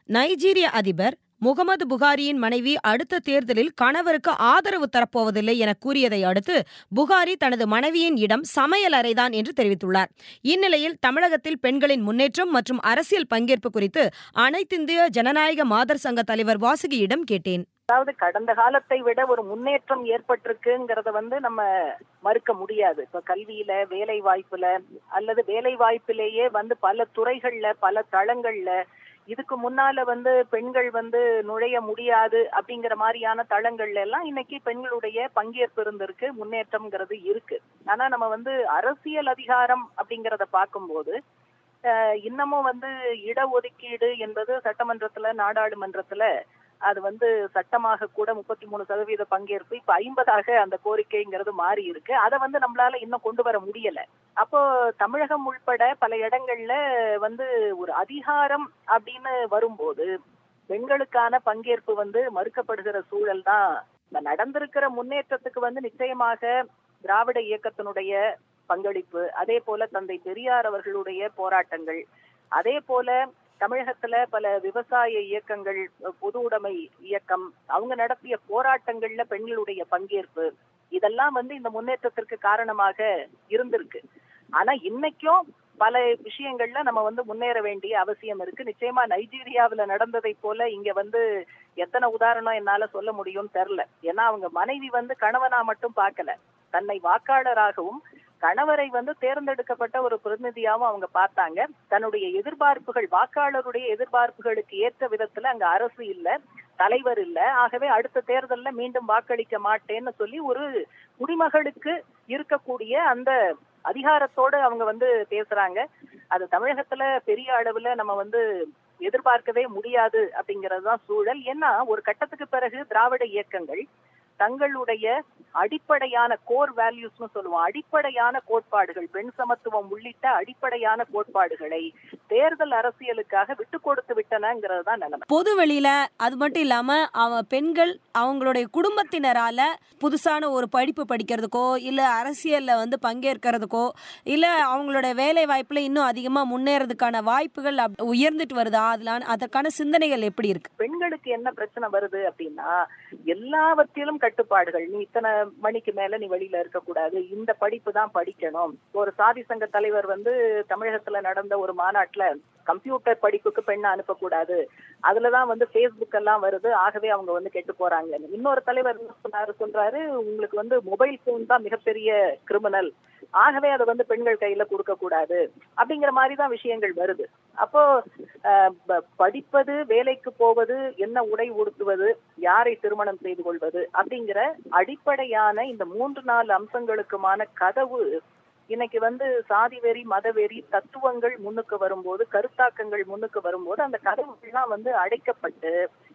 நைஜீரிய அதிபர் முகமது புகாரியின் மனைவி அடுத்த தேர்தலில் கணவருக்கு ஆதரவு தரப்போவதில்லை என கூறியதை அடுத்து புகாரி தனது மனைவியின் இடம் சமையல் அறைதான் என்று தெரிவித்துள்ளார் இந்நிலையில் தமிழகத்தில் பெண்களின் முன்னேற்றம் மற்றும் அரசியல் பங்கேற்பு குறித்து அனைத்திந்திய ஜனநாயக மாதர் சங்க தலைவர் வாசுகியிடம் கேட்டேன் அதாவது கடந்த காலத்தை விட ஒரு முன்னேற்றம் ஏற்பட்டிருக்குங்கிறத வந்து நம்ம மறுக்க முடியாது இப்ப கல்வியில வேலை வாய்ப்புல அல்லது வேலை வாய்ப்பிலேயே வந்து பல துறைகள்ல பல தளங்கள்ல இதுக்கு முன்னால வந்து பெண்கள் வந்து நுழைய முடியாது அப்படிங்கிற மாதிரியான தளங்கள்ல எல்லாம் இன்னைக்கு பெண்களுடைய பங்கேற்பு இருந்திருக்கு முன்னேற்றம்ங்கிறது இருக்கு ஆனா நம்ம வந்து அரசியல் அதிகாரம் அப்படிங்கறத பார்க்கும்போது அஹ், இன்னமும் வந்து இடஒதுக்கீடு என்பது சட்டமன்றத்துல நாடாளுமன்றத்துல அது வந்து சட்டமாக கூட முப்பத்தி மூணு சதவீத பங்கேற்பு இப்ப ஐம்பதாக அந்த கோரிக்கைங்கிறது மாறி இருக்கு அதை வந்து நம்மளால இன்னும் கொண்டு வர முடியல அப்போ தமிழகம் உள்பட பல இடங்கள்ல வந்து ஒரு அதிகாரம் அப்படின்னு வரும்போது பெண்களுக்கான பங்கேற்பு வந்து மறுக்கப்படுகிற சூழல் தான் இந்த நடந்திருக்கிற முன்னேற்றத்துக்கு வந்து நிச்சயமாக திராவிட இயக்கத்தினுடைய பங்களிப்பு அதே போல தந்தை பெரியார் அவர்களுடைய போராட்டங்கள் அதே போல தமிழகத்துல பல விவசாய இயக்கங்கள் பொது உடைமை இயக்கம் அவங்க நடத்திய போராட்டங்கள்ல பெண்களுடைய பங்கேற்பு இதெல்லாம் வந்து இந்த முன்னேற்றத்திற்கு காரணமாக இருந்திருக்கு ஆனா இன்னைக்கும் பல விஷயங்கள்ல நம்ம வந்து முன்னேற வேண்டிய அவசியம் இருக்கு நிச்சயமா நைஜீரியாவுல நடந்ததை போல இங்க வந்து எத்தனை உதாரணம் என்னால சொல்ல முடியும்னு தெரியல ஏன்னா அவங்க மனைவி வந்து கணவனா மட்டும் பார்க்கல தன்னை வாக்காளராகவும் கணவரை வந்து தேர்ந்தெடுக்கப்பட்ட ஒரு பிரதிநிதியாவும் அவங்க பார்த்தாங்க தன்னுடைய எதிர்பார்ப்புகள் வாக்காளருடைய எதிர்பார்ப்புகளுக்கு ஏற்ற விதத்துல அங்க அரசு இல்ல தலைவர் இல்ல ஆகவே அடுத்த தேர்தல்ல மீண்டும் வாக்களிக்க மாட்டேன்னு சொல்லி ஒரு குடிமகளுக்கு இருக்கக்கூடிய அந்த அதிகாரத்தோடு அவங்க வந்து பேசுறாங்க அது தமிழகத்துல பெரிய அளவுல நம்ம வந்து எதிர்பார்க்கவே முடியாது அப்படிங்கறதுதான் சூழல் ஏன்னா ஒரு கட்டத்துக்கு பிறகு திராவிட இயக்கங்கள் தங்களுடைய அடிப்படையான கோர் வேல்யூஸ்னு சொல்லுவோம் அடிப்படையான கோட்பாடுகள் பெண் சமத்துவம் உள்ளிட்ட அடிப்படையான கோட்பாடுகளை தேர்தல் அரசியலுக்காக விட்டு கொடுத்து விட்டனங்கிறது தான் நிலைமை பொது வெளியில அது மட்டும் இல்லாம அவ பெண்கள் அவங்களுடைய குடும்பத்தினரால புதுசான ஒரு படிப்பு படிக்கிறதுக்கோ இல்ல அரசியல்ல வந்து பங்கேற்கிறதுக்கோ இல்ல அவங்களோட வேலை வாய்ப்புல இன்னும் அதிகமா முன்னேறதுக்கான வாய்ப்புகள் அப்- உயர்ந்துட்டு வருதா அதுல அதற்கான சிந்தனைகள் எப்படி இருக்கு பெண்களுக்கு என்ன பிரச்சனை வருது அப்படின்னா எல்லாவற்றிலும் கட்டுப்பாடுகள் நீ இத்தனை மணிக்கு மேல நீ வெளியில இருக்கக்கூடாது இந்த படிப்பு தான் படிக்கணும் ஒரு சாதி சங்க தலைவர் வந்து தமிழகத்துல நடந்த ஒரு மாநாட்டுல கம்ப்யூட்டர் படிப்புக்கு பெண்ணை அனுப்பக்கூடாது அதுலதான் வந்து ஃபேஸ்புக் எல்லாம் வருது ஆகவே அவங்க வந்து கெட்டு போறாங்க இன்னொரு தலைவர் என்ன சொன்னாரு சொல்றாரு உங்களுக்கு வந்து மொபைல் போன் தான் மிகப்பெரிய கிரிமினல் ஆகவே அதை வந்து பெண்கள் கையில கொடுக்க கூடாது அப்படிங்கிற மாதிரி தான் விஷயங்கள் வருது அப்போ அஹ், ப- படிப்பது வேலைக்கு போவது என்ன உடை உடுத்துவது யாரை திருமணம் செய்து கொள்வது அப்படிங்கிற அடிப்படையான இந்த மூன்று நாலு அம்சங்களுக்குமான கதவு இன்னைக்கு வந்து சாதி வெறி மதவெறி தத்துவங்கள் முன்னுக்கு வரும்போது கருத்தாக்கங்கள் முன்னுக்கு வரும்போது அந்த கதவுகள்லாம் வந்து அடைக்கப்பட்டு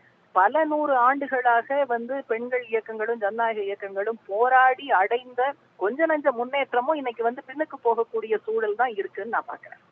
பல நூறு ஆண்டுகளாக வந்து பெண்கள் இயக்கங்களும் ஜனநாயக இயக்கங்களும் போராடி அடைந்த கொஞ்ச நஞ்ச முன்னேற்றமும் இன்னைக்கு வந்து பின்னுக்கு போகக்கூடிய சூழல் தான் இருக்குன்னு நான் பாக்குறேன்